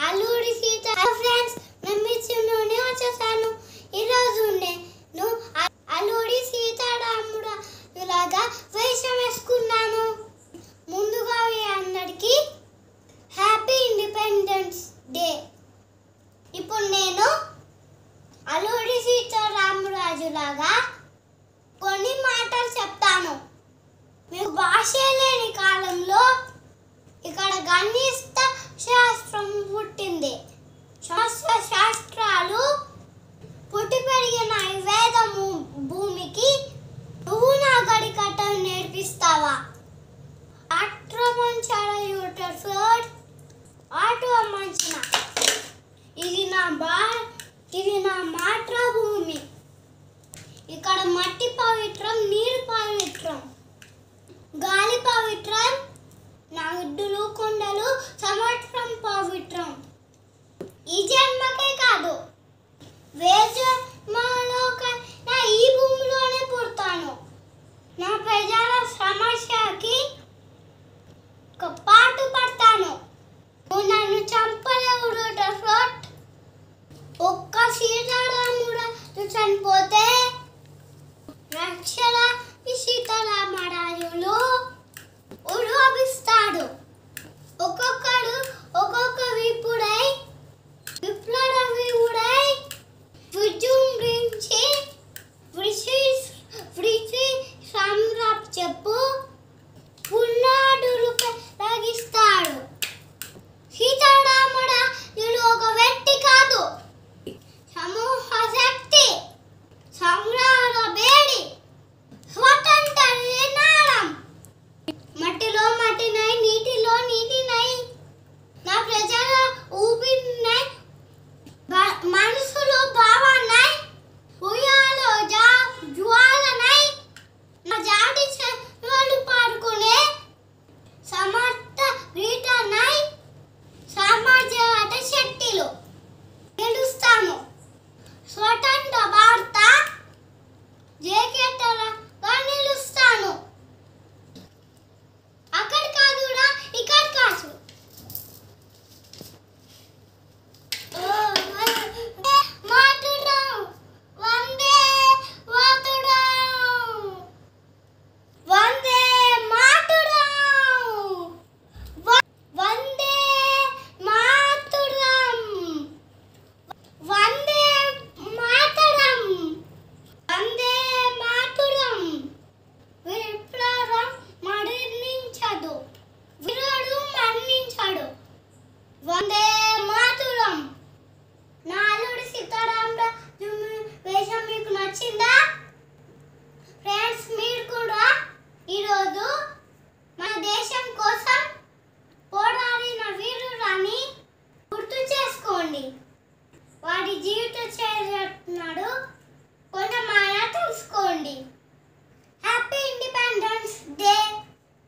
Alluri Sita friends నేను మీ చిన్నోనే వచ్చేసాను ఈరోజు నేను అ- అల్లూరి సీతారాముడు ఇలాగా వేషం వేసుకున్నాను ముందుగా మీ అందరికీ హ్యాపీ ఇండిపెండెన్స్ డే ఇప్పుడు నేను అల్లూరి సీతారామరాజు లాగా కొన్ని మాటలు చెప్తాను మీకు భాష లేని కాలంలో ఇక్కడ గణిత శాస్త్రం పుట్టింది శాస్త్ర శాస్త్రాలు పుట్టి పెరిగిన ఈ వేదము భూమికి నువ్వు నా గడికట్టను నేర్పిస్తావా అట్రమంచాల యూటర్ ఫోర్డ్ ఆటో మంచిన ఇది నా బా ఇది నా మాతృభూమి ఇక్కడ మట్టి పవిత్రం నీరు పవిత్రం గాలి పవిత్రం నదులు కొండలు సముద్రం పవిత్రం ఈ జన్మకే కాదు వేజన్మలోకైనా ఈ భూమిలోనే పుడతాను నా ప్రజల సమస్యకి ఒక పాటు పడతాను నువ్వు నన్ను చంపలేవు ఫ్లోట్ ఒక్క సీతారాముడు చనిపోతే లక్షల సీతారామరాజులు ఉడవిస్తాడు ఒక్కొక్కడు ఒక్కొక్క విపుడై విప్లవ వీవుడై విజృంభించి బ్రిటిష్ బ్రిటిష్ సంరప్ చెప్పు పునాదులు పెరిగిస్తాడు సీతారాముడు వీడు ఒక వ్యక్తి కాదు సమూహ శక్తి సంగ్రహ వేడి స్వతంత్ర నినాదం మట్టిలో మట్టినై నీటిలో నీటినై నా ప్రజల ఊపిరినై బ- మనసులో భావనై ఉయ్యాలో జా జ్వాలనై నా జాతి చెవులు పాడుకునే సమర్థ రీటనై సమాజవాద శక్తిలో గెలుస్తాను స్వతంత్ర భారత జేకేటగా నిలుస్తాను అక్కడ కాదురా ఇక్కడ కాదు మాతుడాం వందే మాతుడాం వందే మాతుడాం వ- వందే మాతుడాం వందే మాతరం వందే మాతురం విప్లవం మరణించదు వీరుడు మరణించడు వందే